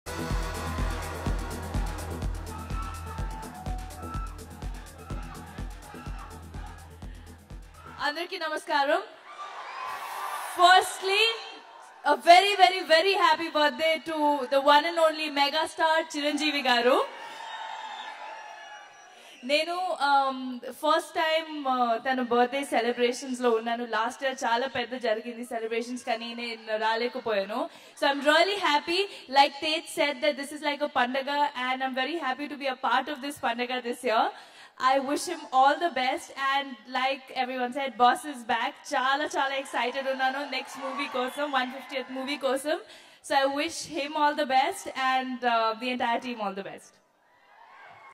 అందరికీ నమస్కారం firstly a very very very happy birthday to the one and only megastar Chiranjeevi garu నేను first time తన birthday celebrations లో ఉన్నాను లాస్ట్ ఇయర్ చాలా పెద్ద జరిగింది సెలబ్రేషన్స్ కానీ నేను రాలేకపోయాను so I'm really happy like Tej said that this is like a pandaga and I'm very happy to be a part of this pandaga this year I wish him all the best and like everyone said, boss is back. Chala chala excited unnanu next movie kosam, 150th movie kosam. So I wish him all the best and uh, the entire team all the best.